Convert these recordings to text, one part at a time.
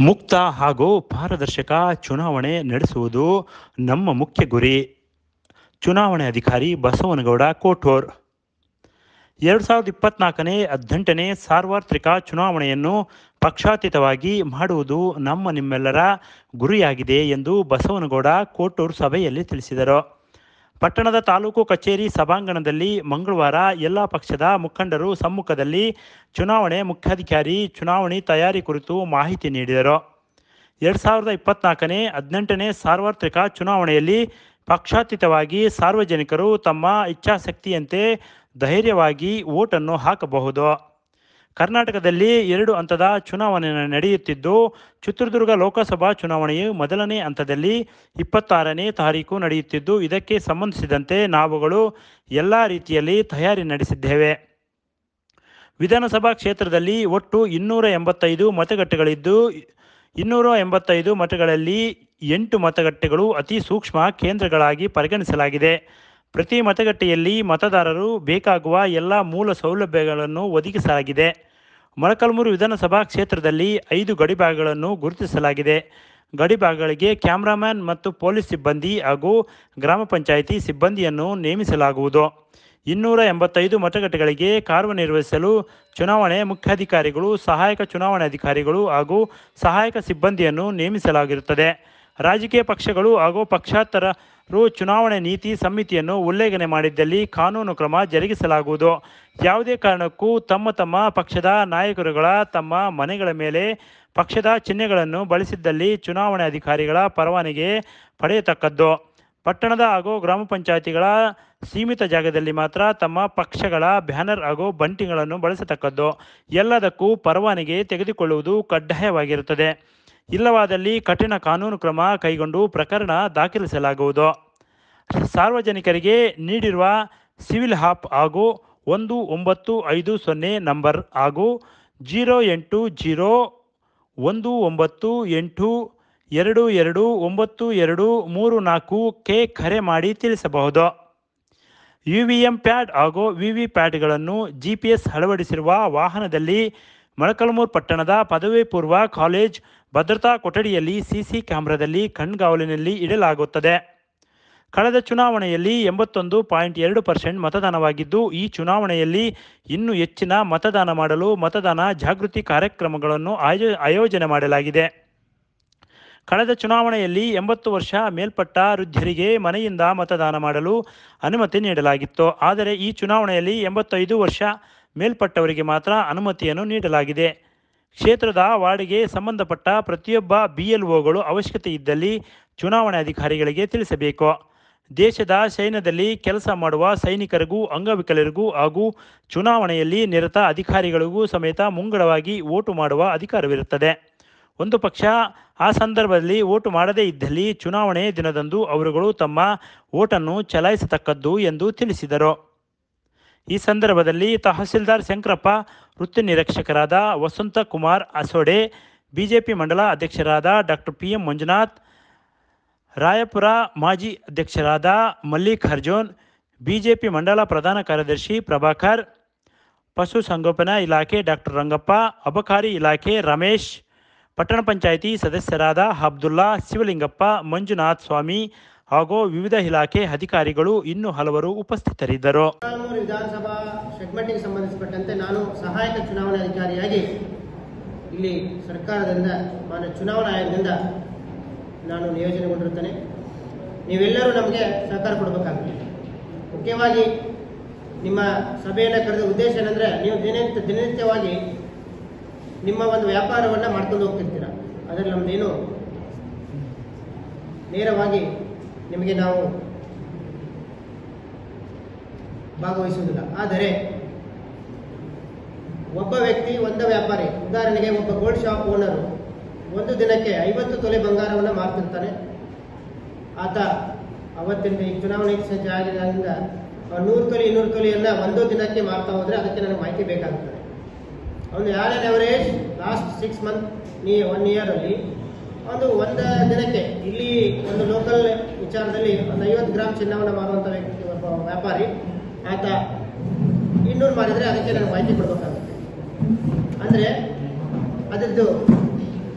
ಮುಕ್ತ ಹಾಗೂ ಪಾರದರ್ಶಕ ಚುನಾವಣೆ ನಡೆಸುವುದು ನಮ್ಮ ಮುಖ್ಯ ಗುರಿ ಚುನಾವಣೆ ಅಧಿಕಾರಿ ಬಸವನಗೌಡ ಕೋಠೂರ್ ಎರಡು ಸಾವಿರದ ಇಪ್ಪತ್ನಾಲ್ಕನೇ ಹದಿನೆಂಟನೇ ಸಾರ್ವತ್ರಿಕ ಚುನಾವಣೆಯನ್ನು ಪಕ್ಷಾತೀತವಾಗಿ ಮಾಡುವುದು ನಮ್ಮ ನಿಮ್ಮೆಲ್ಲರ ಗುರಿಯಾಗಿದೆ ಎಂದು ಬಸವನಗೌಡ ಕೋಟೂರು ಸಭೆಯಲ್ಲಿ ತಿಳಿಸಿದರು ಪಟ್ಟಣದ ತಾಲೂಕು ಕಚೇರಿ ಸಭಾಂಗಣದಲ್ಲಿ ಮಂಗಳವಾರ ಎಲ್ಲ ಪಕ್ಷದ ಮುಖಂಡರು ಸಮ್ಮುಖದಲ್ಲಿ ಚುನಾವಣೆ ಮುಖ್ಯಾಧಿಕಾರಿ ಚುನಾವಣೆ ತಯಾರಿ ಕುರಿತು ಮಾಹಿತಿ ನೀಡಿದರು ಎರಡು ಸಾವಿರದ ಇಪ್ಪತ್ನಾಲ್ಕನೇ ಹದಿನೆಂಟನೇ ಸಾರ್ವತ್ರಿಕ ಚುನಾವಣೆಯಲ್ಲಿ ಪಕ್ಷಾತೀತವಾಗಿ ಸಾರ್ವಜನಿಕರು ತಮ್ಮ ಇಚ್ಛಾಶಕ್ತಿಯಂತೆ ಧೈರ್ಯವಾಗಿ ಓಟನ್ನು ಹಾಕಬಹುದು ಕರ್ನಾಟಕದಲ್ಲಿ ಎರಡು ಹಂತದ ಚುನಾವಣೆ ನಡೆಯುತ್ತಿದ್ದು ಚಿತ್ರದುರ್ಗ ಲೋಕಸಭಾ ಚುನಾವಣೆಯು ಮೊದಲನೇ ಹಂತದಲ್ಲಿ ಇಪ್ಪತ್ತಾರನೇ ತಾರೀಕು ನಡೆಯುತ್ತಿದ್ದು ಇದಕ್ಕೆ ಸಂಬಂಧಿಸಿದಂತೆ ನಾವುಗಳು ಎಲ್ಲ ರೀತಿಯಲ್ಲಿ ತಯಾರಿ ನಡೆಸಿದ್ದೇವೆ ವಿಧಾನಸಭಾ ಕ್ಷೇತ್ರದಲ್ಲಿ ಒಟ್ಟು ಇನ್ನೂರ ಎಂಬತ್ತೈದು ಮತಗಟ್ಟೆಗಳಿದ್ದು ಇನ್ನೂರ ಎಂಬತ್ತೈದು ಮತಗಳಲ್ಲಿ ಎಂಟು ಮತಗಟ್ಟೆಗಳು ಅತಿ ಸೂಕ್ಷ್ಮ ಕೇಂದ್ರಗಳಾಗಿ ಪರಿಗಣಿಸಲಾಗಿದೆ ಪ್ರತಿ ಮತಗಟ್ಟೆಯಲ್ಲಿ ಮತದಾರರು ಬೇಕಾಗುವ ಎಲ್ಲ ಮೂಲ ಸೌಲಭ್ಯಗಳನ್ನು ಒದಗಿಸಲಾಗಿದೆ ಮೊಳಕಲ್ಮೂರು ವಿಧಾನಸಭಾ ಕ್ಷೇತ್ರದಲ್ಲಿ ಐದು ಗಡಿಭಾಗಗಳನ್ನು ಗುರುತಿಸಲಾಗಿದೆ ಗಡಿಭಾಗಗಳಿಗೆ ಕ್ಯಾಮ್ರಾಮ್ಯಾನ್ ಮತ್ತು ಪೊಲೀಸ್ ಸಿಬ್ಬಂದಿ ಹಾಗೂ ಗ್ರಾಮ ಪಂಚಾಯಿತಿ ಸಿಬ್ಬಂದಿಯನ್ನು ನೇಮಿಸಲಾಗುವುದು ಇನ್ನೂರ ಎಂಬತ್ತೈದು ಮತಗಟ್ಟೆಗಳಿಗೆ ಕಾರ್ಯನಿರ್ವಹಿಸಲು ಚುನಾವಣೆ ಮುಖ್ಯಾಧಿಕಾರಿಗಳು ಸಹಾಯಕ ಚುನಾವಣಾಧಿಕಾರಿಗಳು ಹಾಗೂ ಸಹಾಯಕ ಸಿಬ್ಬಂದಿಯನ್ನು ನೇಮಿಸಲಾಗಿರುತ್ತದೆ ರಾಜಕೀಯ ಪಕ್ಷಗಳು ಹಾಗೂ ಪಕ್ಷಾಂತರರು ಚುನಾವಣೆ ನೀತಿ ಸಮಿತಿಯನ್ನು ಉಲ್ಲಂಘನೆ ಮಾಡಿದ್ದಲ್ಲಿ ಕಾನೂನು ಕ್ರಮ ಜರುಗಿಸಲಾಗುವುದು ಯಾವುದೇ ಕಾರಣಕ್ಕೂ ತಮ್ಮ ತಮ್ಮ ಪಕ್ಷದ ನಾಯಕರುಗಳ ತಮ್ಮ ಮನೆಗಳ ಮೇಲೆ ಪಕ್ಷದ ಚಿಹ್ನೆಗಳನ್ನು ಬಳಸಿದ್ದಲ್ಲಿ ಚುನಾವಣೆ ಅಧಿಕಾರಿಗಳ ಪರವಾನಗಿ ಪಡೆಯತಕ್ಕದ್ದು ಪಟ್ಟಣದ ಹಾಗೂ ಗ್ರಾಮ ಪಂಚಾಯಿತಿಗಳ ಸೀಮಿತ ಜಾಗದಲ್ಲಿ ಮಾತ್ರ ತಮ್ಮ ಪಕ್ಷಗಳ ಬ್ಯಾನರ್ ಹಾಗೂ ಬಂಟಿಗಳನ್ನು ಬಳಸತಕ್ಕದ್ದು ಎಲ್ಲದಕ್ಕೂ ಪರವಾನಗಿ ತೆಗೆದುಕೊಳ್ಳುವುದು ಕಡ್ಡಾಯವಾಗಿರುತ್ತದೆ ಇಲ್ಲವಾದಲ್ಲಿ ಕಠಿಣ ಕಾನೂನು ಕ್ರಮ ಕೈಗೊಂಡು ಪ್ರಕರಣ ದಾಖಲಿಸಲಾಗುವುದು ಸಾರ್ವಜನಿಕರಿಗೆ ನೀಡಿರುವ ಸಿವಿಲ್ ಹಾಪ್ ಹಾಗೂ ಒಂದು ಒಂಬತ್ತು ಐದು ಸೊನ್ನೆ ನಂಬರ್ ಹಾಗೂ ಜೀರೋ ಎಂಟು ಜೀರೋ ಒಂದು ಒಂಬತ್ತು ಎಂಟು ಎರಡು ಎರಡು ಒಂಬತ್ತು ಎರಡು ಮೂರು ನಾಲ್ಕುಕ್ಕೆ ಕರೆ ಮಾಡಿ ತಿಳಿಸಬಹುದು ಯು ವಿ ಎಂ ಪ್ಯಾಡ್ ಹಾಗೂ ವಿ ವಿ ಪ್ಯಾಡ್ಗಳನ್ನು ಜಿ ಪಿ ಎಸ್ ಅಳವಡಿಸಿರುವ ವಾಹನದಲ್ಲಿ ಮೊಳಕಲ್ಮೂರು ಪಟ್ಟಣದ ಪದವಿ ಪೂರ್ವ ಕಾಲೇಜ್ ಭದ್ರತಾ ಕೊಠಡಿಯಲ್ಲಿ ಸಿಸಿ ಕ್ಯಾಮೆರಾದಲ್ಲಿ ಕಣ್ಗಾವಲಿನಲ್ಲಿ ಇಡಲಾಗುತ್ತದೆ ಕಳೆದ ಚುನಾವಣೆಯಲ್ಲಿ ಎಂಬತ್ತೊಂದು ಪಾಯಿಂಟ್ ಎರಡು ಪರ್ಸೆಂಟ್ ಮತದಾನವಾಗಿದ್ದು ಈ ಚುನಾವಣೆಯಲ್ಲಿ ಇನ್ನೂ ಹೆಚ್ಚಿನ ಮತದಾನ ಮಾಡಲು ಮತದಾನ ಜಾಗೃತಿ ಕಾರ್ಯಕ್ರಮಗಳನ್ನು ಆಯೋ ಆಯೋಜನೆ ಮಾಡಲಾಗಿದೆ ಕಳೆದ ಚುನಾವಣೆಯಲ್ಲಿ ಎಂಬತ್ತು ವರ್ಷ ಮೇಲ್ಪಟ್ಟ ವೃದ್ಧರಿಗೆ ಮನೆಯಿಂದ ಮತದಾನ ಮಾಡಲು ಅನುಮತಿ ನೀಡಲಾಗಿತ್ತು ಆದರೆ ಈ ಚುನಾವಣೆಯಲ್ಲಿ ಎಂಬತ್ತೈದು ವರ್ಷ ಮೇಲ್ಪಟ್ಟವರಿಗೆ ಮಾತ್ರ ಅನುಮತಿಯನ್ನು ನೀಡಲಾಗಿದೆ ಕ್ಷೇತ್ರದ ವಾರ್ಡ್ಗೆ ಸಂಬಂಧಪಟ್ಟ ಪ್ರತಿಯೊಬ್ಬ ಬಿ ಎಲ್ ಒಗಳು ಅವಶ್ಯಕತೆ ಇದ್ದಲ್ಲಿ ಚುನಾವಣೆ ಅಧಿಕಾರಿಗಳಿಗೆ ತಿಳಿಸಬೇಕು ದೇಶದ ಸೈನ್ಯದಲ್ಲಿ ಕೆಲಸ ಮಾಡುವ ಸೈನಿಕರಿಗೂ ಅಂಗವಿಕಲರಿಗೂ ಹಾಗೂ ಚುನಾವಣೆಯಲ್ಲಿ ನಿರತ ಅಧಿಕಾರಿಗಳಿಗೂ ಸಮೇತ ಮುಂಗಡವಾಗಿ ಓಟು ಮಾಡುವ ಅಧಿಕಾರವಿರುತ್ತದೆ ಒಂದು ಪಕ್ಷ ಆ ಸಂದರ್ಭದಲ್ಲಿ ಓಟು ಮಾಡದೇ ಇದ್ದಲ್ಲಿ ಚುನಾವಣೆ ದಿನದಂದು ಅವರುಗಳು ತಮ್ಮ ಓಟನ್ನು ಚಲಾಯಿಸತಕ್ಕದ್ದು ಎಂದು ತಿಳಿಸಿದರು ಈ ಸಂದರ್ಭದಲ್ಲಿ ತಹಸೀಲ್ದಾರ್ ಶಂಕರಪ್ಪ ವೃತ್ತಿ ನಿರೀಕ್ಷಕರಾದ ವಸಂತ ಕುಮಾರ್ ಅಸೋಡೆ ಬಿಜೆಪಿ ಮಂಡಲ ಅಧ್ಯಕ್ಷರಾದ doctor P M Manjunath Rayapura ಮಾಜಿ ಅಧ್ಯಕ್ಷರಾದ ಮಲ್ಲಿಕಾರ್ಜುನ್ ಬಿಜೆಪಿ ಮಂಡಲ ಪ್ರಧಾನ ಕಾರ್ಯದರ್ಶಿ ಪ್ರಭಾಕರ್ ಪಶುಸಂಗೋಪನಾ ಇಲಾಖೆ ಡಾಕ್ಟರ್ ರಂಗಪ್ಪ ಅಬಕಾರಿ ಇಲಾಖೆ ರಮೇಶ್ ಪಟ್ಟಣ ಪಂಚಾಯಿತಿ ಸದಸ್ಯರಾದ ಅಬ್ದುಲ್ಲಾ ಶಿವಲಿಂಗಪ್ಪ ಮಂಜುನಾಥ್ ಸ್ವಾಮಿ ಹಾಗೂ ವಿವಿಧ ಇಲಾಖೆ ಅಧಿಕಾರಿಗಳು ಇನ್ನೂ ಹಲವರು ಉಪಸ್ಥಿತರಿದ್ದರು ಮೊಳಕಾಲ್ಮೂರು ವಿಧಾನಸಭಾ ಸೆಗ್ಮೆಂಟಿಗೆ ಸಂಬಂಧಿಸಿಪಟ್ಟಂತೆ ನಾನು ಸಹಾಯಕ ಚುನಾವಣಾಧಿಕಾರಿಯಾಗಿ ಇಲ್ಲಿ ಸರ್ಕಾರದಿಂದ ಮಾನ್ಯ ಚುನಾವಣಾ ಆಯೋಗದಿಂದ ನಾನು ನಿಯೋಜನೆಗೊಂಡಿರುತ್ತೇನೆ ನೀವೆಲ್ಲರೂ ನಮಗೆ ಸಹಕಾರ ಕೊಡಬೇಕಾಗುತ್ತೆ ಮುಖ್ಯವಾಗಿ ನಿಮ್ಮ ಸಭೆಯನ್ನು ಕರೆದ ಉದ್ದೇಶ ಏನಂದರೆ ನೀವು ದಿನನಿತ್ಯ ದಿನನಿತ್ಯವಾಗಿ ನಿಮ್ಮ ಒಂದು ವ್ಯಾಪಾರವನ್ನು ಮಾಡ್ಕೊಂಡು ಹೋಗ್ತಿರ್ತೀರ ಅದರಲ್ಲಿ ನಮ್ಮದೇನು ನೇರವಾಗಿ ನಿಮಗೆ ನಾವು ಭಾಗವಹಿಸುವುದಿಲ್ಲ ಆದರೆ ಒಬ್ಬ ವ್ಯಕ್ತಿ ಒಂದ ವ್ಯಾಪಾರಿ ಉದಾಹರಣೆಗೆ ಒಬ್ಬ ಗೋಲ್ಡ್ ಶಾಪ್ ಓನರು ಒಂದು ದಿನಕ್ಕೆ ಐವತ್ತು ತೊಲೆ ಬಂಗಾರವನ್ನು ಮಾರ್ತಿರ್ತಾನೆ ಆತ ಅವತ್ತಿನ ಈ ಚುನಾವಣೆ ಸಜ್ಜ ಆಗಿದ್ದರಿಂದ ನೂರು ತೊಲೆ ಇನ್ನೂರು ತೊಲೆಯನ್ನ ಒಂದು ದಿನಕ್ಕೆ ಮಾರ್ತಾ ಹೋದ್ರೆ ಅದಕ್ಕೆ ನನಗೆ ಮಾಹಿತಿ ಬೇಕಾಗುತ್ತದೆ ಒಂದು ಯಾರ್ಯಾರು ಅವರೇಜ್ ಲಾಸ್ಟ್ ಸಿಕ್ಸ್ ಮಂತ್ ನೀ ಒನ್ ಇಯರಲ್ಲಿ ಒಂದು ಒಂದು ದಿನಕ್ಕೆ ಇಲ್ಲಿ ಒಂದು ಲೋಕಲ್ ವಿಚಾರದಲ್ಲಿ ಒಂದು ಐವತ್ತು ಗ್ರಾಮ್ ಚಿನ್ನವನ್ನು ಮಾರುವಂಥ ವ್ಯಕ್ತಿ ಒಬ್ಬ ವ್ಯಾಪಾರಿ ಆತ ಇನ್ನೂರು ಮಾರಿದರೆ ಅದಕ್ಕೆ ನನಗೆ ಮಾಹಿತಿ ಕೊಡಬೇಕಾಗುತ್ತೆ ಅಂದರೆ ಅದರದ್ದು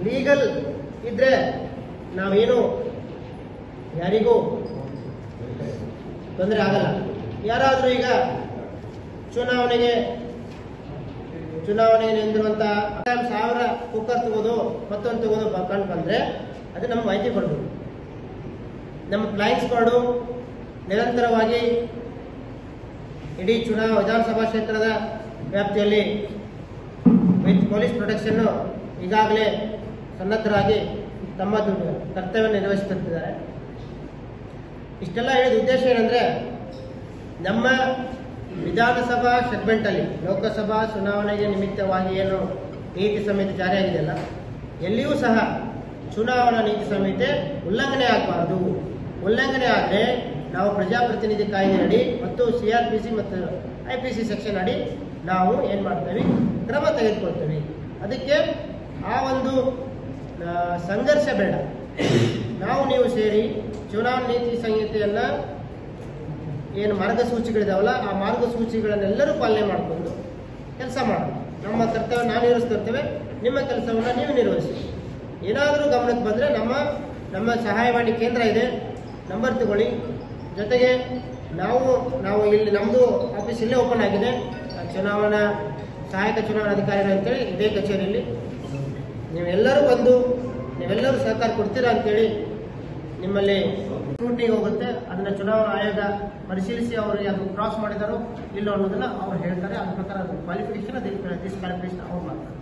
ಲೀಗಲ್ ಇದ್ರೆ ನಾವೇನು ಯಾರಿಗೂ ತೊಂದರೆ ಆಗಲ್ಲ ಯಾರಾದರೂ ಈಗ ಚುನಾವಣೆಗೆ ಚುನಾವಣೆಗೆ ನಿಂದಿರುವಂತ ಸಾವಿರ ಕುಕ್ಕರ್ ತಗೋದು ಮತ್ತೊಂದು ತಗೋದು ಬ- ಕಂಡು ಬಂದ್ರೆ ಅದು ನಮ್ಮ ಮಾಹಿತಿ ಕೊಡ್ಬೋದು ನಮ್ಮ ಫ್ಲೈಯಿಂಗ್ ಸ್ಕ್ವಾಡು ನಿರಂತರವಾಗಿ ಇಡೀ ಚುನಾವ ವಿಧಾನಸಭಾ ಕ್ಷೇತ್ರದ ವ್ಯಾಪ್ತಿಯಲ್ಲಿ ವಿತ್ ಪೊಲೀಸ್ ಪ್ರೊಟೆಕ್ಷನ್ ಈಗಾಗಲೇ ಸನ್ನದ್ಧರಾಗಿ ತಮ್ಮ ದುಡ್ಡು ಕರ್ತವ್ಯ ನಿರ್ವಹಿಸುತ್ತಿದ್ದಾರೆ ಇಷ್ಟೆಲ್ಲ ಹೇಳಿದ ಉದ್ದೇಶ ಏನಂದ್ರೆ ನಮ್ಮ ವಿಧಾನಸಭಾ ಸೆಗ್ಮೆಂಟಲ್ಲಿ ಲೋಕಸಭಾ ಚುನಾವಣೆಗೆ ನಿಮಿತ್ತವಾಗಿ ಏನು ನೀತಿ ಸಂಹಿತೆ ಜಾರಿಯಾಗಿದೆಯಲ್ಲ ಎಲ್ಲಿಯೂ ಸಹ ಚುನಾವಣಾ ನೀತಿ ಸಂಹಿತೆ ಉಲ್ಲಂಘನೆ ಆಗಬಾರದು ಉಲ್ಲಂಘನೆ ಆದರೆ ನಾವು ಪ್ರಜಾಪ್ರತಿನಿಧಿ ಕಾಯ್ದೆಯಡಿ ಮತ್ತು ಸಿ ಆರ್ ಪಿ ಸಿ ಮತ್ತು ಐ ಪಿ ಸಿ ಸೆಕ್ಷನ್ ಅಡಿ ನಾವು ಏನು ಮಾಡ್ತೇವೆ ಕ್ರಮ ತೆಗೆದುಕೊಳ್ತೇವೆ ಅದಕ್ಕೆ ಆ ಒಂದು ಆ, ಸಂಘರ್ಷ ಬೇಡ ನಾವು ನೀವು ಸೇರಿ ಚುನಾವಣಾ ನೀತಿ ಸಂಹಿತೆಯನ್ನು ಏನು ಮಾರ್ಗಸೂಚಿಗಳಿದಾವಲ್ಲ ಆ ಮಾರ್ಗಸೂಚಿಗಳನ್ನೆಲ್ಲರೂ ಪಾಲನೆ ಮಾಡಿಕೊಂಡು ಕೆಲಸ ಮಾಡೋಣ ನಮ್ಮ ಕರ್ತವ್ಯ ನಾವು ನಿರ್ವಹಿಸ್ತಿರ್ತೇವೆ ನಿಮ್ಮ ಕೆಲಸವನ್ನು ನೀವು ನಿರ್ವಹಿಸಿ ಏನಾದರೂ ಗಮನಕ್ಕೆ ಬಂದರೆ ನಮ್ಮ ನಮ್ಮ ಸಹಾಯವಾಣಿ ಕೇಂದ್ರ ಇದೆ ನಂಬರ್ ತಗೊಳ್ಳಿ ಜೊತೆಗೆ ನಾವು ನಾವು ಇಲ್ಲಿ ನಮ್ಮದು ಆಫೀಸ್ ಇಲ್ಲೇ ಓಪನ್ ಆಗಿದೆ ಆ ಚುನಾವಣಾ ಸಹಾಯಕ ಚುನಾವಣಾಧಿಕಾರಿಗಳು ಅಂತೇಳಿ ಇದೇ ಕಚೇರಿಯಲ್ಲಿ ನೀವೆಲ್ಲರೂ ಬಂದು ನೀವೆಲ್ಲರೂ ಸಹಕಾರ ಕೊಡ್ತೀರಾ ಅಂತೇಳಿ ನಿಮ್ಮಲ್ಲಿ ಸ್ಕ್ರೂಟಿಗೆ ಹೋಗುತ್ತೆ ಅದನ್ನ ಚುನಾವಣಾ ಆಯೋಗ ಪರಿಶೀಲಿಸಿ ಅವರು ಅದು ಕ್ರಾಸ್ ಮಾಡಿದಾರೋ ಇಲ್ಲ ಅನ್ನೋದನ್ನ ಅವ್ರು ಹೇಳ್ತಾರೆ ಅದ್ರ ಪ್ರಕಾರ ಅದು ಕ್ವಾಲಿಫಿಕೇಶನ್ ಅದು ಡಿಸ್ಕ್ವಾಲಿಫಿಕೇಶನ್ ಅವ್ರು ಮಾಡ್ತಾರೆ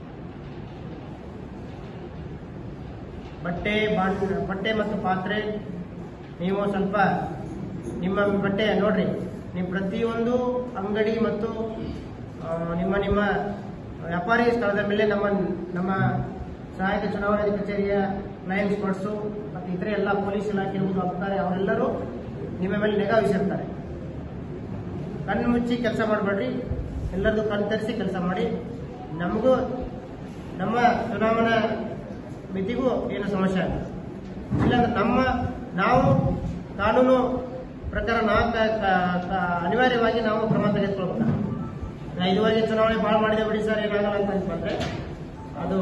ಬಟ್ಟೆ ಬಾಂಡ್ ಬಟ್ಟೆ ಮತ್ತು ಪಾತ್ರೆ ನೀವು ಸ್ವಲ್ಪ ನಿಮ್ಮ ಬಟ್ಟೆ ನೋಡ್ರಿ ನೀವು ಪ್ರತಿಯೊಂದು ಅಂಗಡಿ ಮತ್ತು ಆ, ನಿಮ್ಮ ನಿಮ್ಮ ವ್ಯಾಪಾರಿ ಸ್ಥಳದ ಮೇಲೆ ನಮ್ಮ ನಮ್ಮ ಸಹಾಯಕ ಚುನಾವಣಾ ಕಚೇರಿಯ ಫ್ಲೈಯಿಂಗ್ ಸ್ಕ್ವಾಡ್ಸು ಮತ್ತು ಇತರೆ ಎಲ್ಲ ಪೊಲೀಸ್ ಇಲಾಖೆ ಇರ್ಬೋದು ಅಧಿಕಾರಿ ಅವರೆಲ್ಲರೂ ನಿಮ್ಮ ಮೇಲೆ ನಿಗಾ ವಹಿಸಿರ್ತಾರೆ ಕಣ್ಣು ಮುಚ್ಚಿ ಕೆಲಸ ಮಾಡಬೇಡ್ರಿ ಎಲ್ಲರದು ಕಣ್ ತರಿಸಿ ಕೆಲಸ ಮಾಡಿ ನಮಗೂ ನಮ್ಮ ಚುನಾವಣಾ ಮಿತಿಗೂ ಏನು ಸಮಸ್ಯೆ ಆಗಲ್ಲ ಇಲ್ಲಾಂದ್ರೆ ನಮ್ಮ ನಾವು ಕಾನೂನು ಪ್ರಕಾರ ನಾವು ಕ- ಕ- ಕ- ಅನಿವಾರ್ಯವಾಗಿ ನಾವು ಕ್ರಮ ತೆಗೆದುಕೊಳ್ಬೇಕು ನಾ ಇದುವರೆಗೆ ಚುನಾವಣೆ ಭಾಳ ಮಾಡಿದೆ ಬಿಡಿ ಸರ್ ಏನಾಗಲ್ಲ ಅಂತ ಅನ್ಕೊಂಡ್ರೆ ಅದು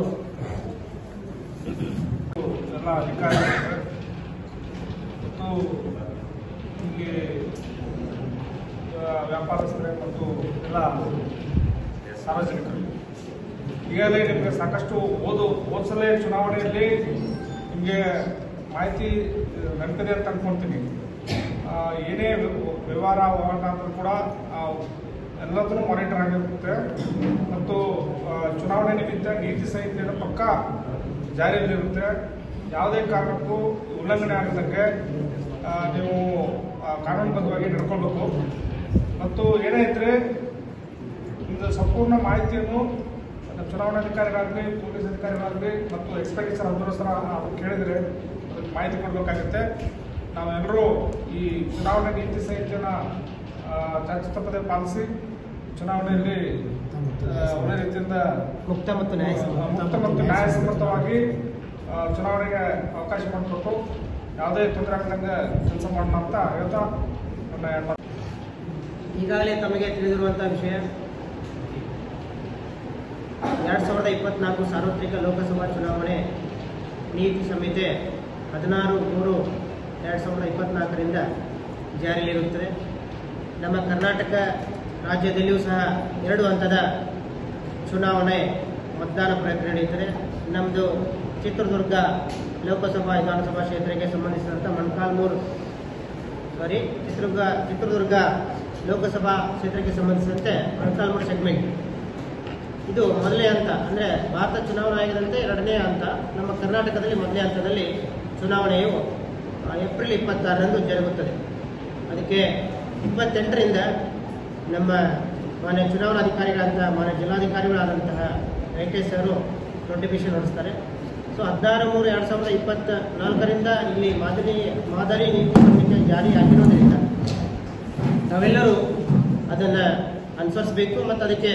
ಎಲ್ಲ ಅಧಿಕಾರಿಗಳು ಮತ್ತು ಹೀಗೆ ಆ, ವ್ಯಾಪಾರಸ್ಥರೇ ಮತ್ತು ಎಲ್ಲ ಸಾರ್ವಜನಿಕರು ಈಗಾಗಲೇ ನಿಮಗೆ ಸಾಕಷ್ಟು ಓದು ಓದ್ಸಲೇ ಚುನಾವಣೆಯಲ್ಲಿ ನಿಮಗೆ ಮಾಹಿತಿ ಆ, ನೆನಪಿದೆ ಅಂತ ಅನ್ಕೊಂತೀನಿ ಆ, ಏನೇ ವ್ಯ- ವ್ಯವಹಾರ ಹೋರಾಟ ಅಂದ್ರೂ ಕೂಡ ಆ, ಎಲ್ಲದನ್ನೂ ಮಾನಿಟರ್ ಆಗಿರುತ್ತೆ ಮತ್ತು ಆ, ಚುನಾವಣೆ ನಿಮಿತ್ತ ನೀತಿ ಸಂಹಿತೆಯನ್ನು ಪಕ್ಕ ಜಾರಿಯಲ್ಲಿರುತ್ತೆ ಯಾವುದೇ ಕಾರಣಕ್ಕೂ ಉಲ್ಲಂಘನೆ ಆಗದಂಗೆ ಆ, ನೀವು ಆ, ಕಾನೂನುಬದ್ಧವಾಗಿ ನಡ್ಕೊಳ್ಬೇಕು ಮತ್ತು ಏನೇ ಇದ್ರೆ ಇದು ಸಂಪೂರ್ಣ ಮಾಹಿತಿಯನ್ನು ನಮ್ಮ ಚುನಾವಣಾಧಿಕಾರಿಗಳಾಗಲಿ ಪೊಲೀಸ್ ಅಧಿಕಾರಿಗಳಾಗಲಿ ಮತ್ತು ಎಕ್ಸ್ಪೆಂಡಿಚರ್ ಅಬ್ಸರ್ವರ್ಸರ ಕೇಳಿದರೆ ಅದಕ್ಕೆ ಮಾಹಿತಿ ಕೊಡಬೇಕಾಗುತ್ತೆ ನಾವೆಲ್ಲರೂ ಈ ಚುನಾವಣಾ ನೀತಿ ಸಂಹಿತೆಯನ್ನು ಚಾಚು ತಪ್ಪದೆ ಪಾಲಿಸಿ ಚುನಾವಣೆಯಲ್ಲಿ ಆ, ಒಳ್ಳೆ ರೀತಿಯಿಂದ ಮುಕ್ತ ಮತ್ತು ನ್ಯಾಯ ಮುಕ್ತ ಮತ್ತು ನ್ಯಾಯಸಮ್ಮತವಾಗಿ ಆ, ಚುನಾವಣೆಗೆ ಅವಕಾಶ ಮಾಡಿಕೊಟ್ಟು ಯಾವುದೇ ತೊಂದರೆ ಆಗದಂಗೆ ಕೆಲಸ ಮಾಡೋಣ ಅಂತ ಹೇಳ್ತಾ ನನ್ನ ಎರಡು ಮಾತು ಈಗಾಗಲೇ ತಮಗೆ ತಿಳಿದಿರುವಂತಹ ವಿಷಯ ಎರಡ್ ಸಾವಿರದ ಇಪ್ಪತ್ನಾಲ್ಕು ಸಾರ್ವತ್ರಿಕ ಲೋಕಸಭಾ ಚುನಾವಣೆ ನೀತಿ ಸಂಹಿತೆ ಹದಿನಾರು ಮೂರು ಎರಡು ಸಾವಿರದ ಇಪ್ಪತ್ನಾಲ್ಕರಿಂದ ಜಾರಿಯಲ್ಲಿರುತ್ತದೆ ನಮ್ಮ ಕರ್ನಾಟಕ ರಾಜ್ಯದಲ್ಲಿಯೂ ಸಹ ಎರಡು ಹಂತದ ಚುನಾವಣೆ ಮತದಾನ ಪ್ರಕ್ರಿಯೆ ನಡೆಯುತ್ತದೆ ನಮ್ಮದು ಚಿತ್ರದುರ್ಗ ಲೋಕಸಭಾ ವಿಧಾನಸಭಾ ಕ್ಷೇತ್ರಕ್ಕೆ ಸಂಬಂಧಿಸಿದಂಥ ಮೊಣಕಾಲ್ಮೂರು ಸಾರಿ ಚಿತ್ರದುರ್ಗ ಚಿತ್ರದುರ್ಗ ಲೋಕಸಭಾ ಕ್ಷೇತ್ರಕ್ಕೆ ಸಂಬಂಧಿಸಿದಂತೆ ಮೊಣಕಾಲ್ಮೂರು ಸೆಗ್ಮೆಂಟ್ ಇದು ಮೊದಲನೇ ಹಂತ ಅಂದರೆ ಭಾರತ ಚುನಾವಣಾ ಆಯೋಗದಂತೆ ಎರಡನೇ ಹಂತ ನಮ್ಮ ಕರ್ನಾಟಕದಲ್ಲಿ ಮೊದಲನೇ ಹಂತದಲ್ಲಿ ಚುನಾವಣೆಯು ಆ, ಏಪ್ರಿಲ್ ಇಪ್ಪತ್ತಾರರಂದು ಜರುಗುತ್ತದೆ ಅದಕ್ಕೆ ಇಪ್ಪತ್ತೆಂಟರಿಂದ ನಮ್ಮ ಮಾನ್ಯ ಚುನಾವಣಾಧಿಕಾರಿಗಳಂತಹ ಮಾನ್ಯ ಜಿಲ್ಲಾಧಿಕಾರಿಗಳಾದಂತಹ ವೆಂಕಟೇಶ್ ಅವರು ನೋಟಿಫಿಕೇಶನ್ ಹೊರಡಿಸ್ತಾರೆ ಸೊ ಹದಿನಾರು ಮೂರು ಎರಡು ಸಾವಿರದ ಇಪ್ಪತ್ತ ನಾಲ್ಕರಿಂದ ಇಲ್ಲಿ ಮಾದರಿ ಮಾದರಿ ನೀತಿ ಸಂಹಿತೆ ಜಾರಿ ಆಗಿರೋದ್ರಿಂದ ನಾವೆಲ್ಲರೂ ಅದನ್ನು ಅನುಸರಿಸಬೇಕು ಮತ್ತು ಅದಕ್ಕೆ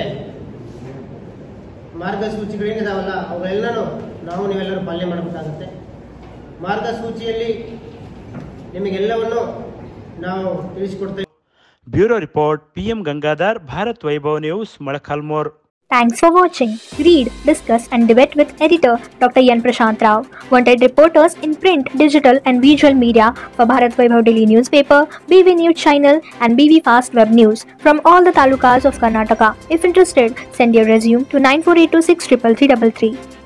ಮಾರ್ಗಸೂಚಿಗಳೇನಿದಾವಲ್ಲ ಅವೆಲ್ಲನೂ ನಾವು ನೀವೆಲ್ಲರೂ ಪಾಲನೆ ಮಾಡಬೇಕಾಗುತ್ತೆ ಮಾರ್ಗಸೂಚಿಯಲ್ಲಿ ನಿಮಗೆಲ್ಲವನ್ನು ನಾವು ತಿಳಿಸಿಕೊಡ್ತೇವೆ bureau report PM Gangadhar Bharat Vaibhav news Molakalmuru Thanks for watching. Read, discuss, and debate with editor Dr. Yan Prashant Rao. Wanted reporters in print, digital, and visual media for Bharat Vaibhav Daily newspaper, BV News channel, and BV Fast Web News from all the talukas of Karnataka. If interested, send your resume to 9482633333.